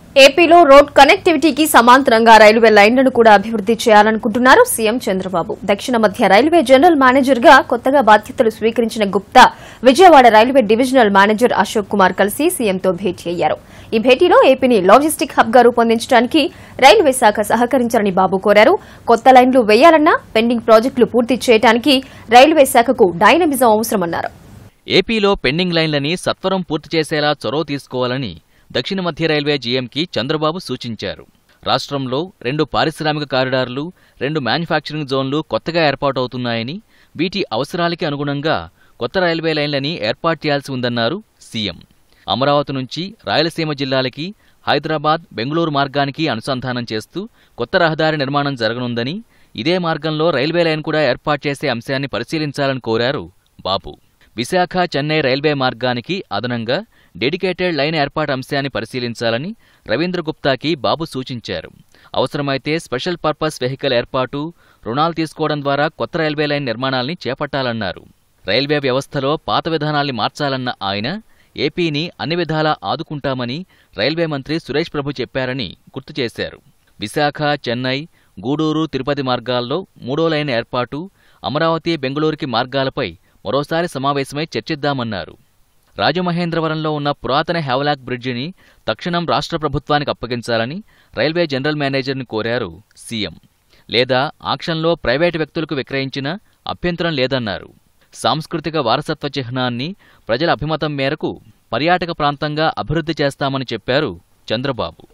ఏపీలో రోడ్ కనెక్టివిటీకి సమాంతరంగా రైల్వే లైన్లను కూడా అభివృద్ది చేయాలనుకుంటున్నారు సీఎం చంద్రబాబు దక్షిణ మధ్య రైల్వే జనరల్ మేనేజర్ గా కొత్తగా బాధ్యతలు స్వీకరించిన Gupta Vijayawada railway divisional manager Ashok Kumar కలిసి సీఎంతో భేటీ అయ్యారు ఈ భేటీలో ఏపీని లాజిస్టిక్ హబ్ గా రూపొందించడానికి రైల్వే శాఖ సహకరించాలని బాబు కోరారు కొత్త లైన్లు వేయాలన్నా పెండింగ్ ప్రాజెక్టులు పూర్తి చేయడానికి రైల్వే శాఖకు డైనమిజం అవసరమన్నారు ఏపీలో పెండింగ్ లైన్లని సత్వరం పూర్తి చేసేలా చొరవ తీసుకోవాలని దక్షిణ మధ్య రైల్వే జీఎంకి చంద్రబాబు సూచించారు రాష్ట్రంలో రెండు పారిశ్రామిక కారిడార్లు రెండు మ్యానుఫ్యాక్చరింగ్ జోన్లు కొత్తగా ఏర్పాటవుతున్నాయని వీటి అవసరాలకి అనుగుణంగా కొత్త రైల్వే లైన్లని ఏర్పాటు చేయాల్సి ఉందన్నారు సీఎం అమరావతి నుంచి రాయలసీమ జిల్లాలకి హైదరాబాద్ బెంగళూరు మార్గానికి అనుసంధానం చేస్తూ కొత్త రహదారి నిర్మాణం జరగనుందని ఇదే మార్గంలో రైల్వే లైన్ కూడా ఏర్పాటు చేసే అంశాన్ని పరిశీలించాలని కోరారు బాబు విశాఖ చెన్నై రైల్వే మార్గానికి అదనంగా డెడికేటెడ్ లైన్ ఏర్పాటు అంశాన్ని పరిశీలించాలని రవీంద్ర గుప్తాకి బాబు సూచించారు అవసరమైతే స్పెషల్ పర్పస్ వెహికల్ ఏర్పాటు రుణాలు తీసుకోవడం ద్వారా కొత్త రైల్వే లైన్ నిర్మాణాల్ని చేపట్టాలన్నారు రైల్వే వ్యవస్థలో పాత విధానాల్ని మార్చాలన్న ఆయన ఏపీని అన్ని విధాలా ఆదుకుంటామని రైల్వే మంత్రి సురేష్ ప్రభు చెప్పారని గుర్తు చేశారు విశాఖ చెన్నై గూడూరు తిరుపతి మార్గాల్లో మూడో లైన్ ఏర్పాటు అమరావతి బెంగళూరుకి మార్గాలపై మరోసారి సమావేశమై చర్చిద్దామన్నారు రాజమహేంద్రవరంలో ఉన్న పురాతన హ్యావలాక్ బ్రిడ్జిని తక్షణం రాష్ట్ర ప్రభుత్వానికి అప్పగించాలని రైల్వే జనరల్ మేనేజర్ని కోరారు సీఎం లేదా ఆక్షన్లో ప్రైవేటు వ్యక్తులకు విక్రయించినా అభ్యంతరం లేదన్నారు సాంస్కృతిక వారసత్వ చిహ్నాన్ని ప్రజల అభిమతం మేరకు పర్యాటక ప్రాంతంగా అభివృద్ధి చేస్తామని చెప్పారు చంద్రబాబు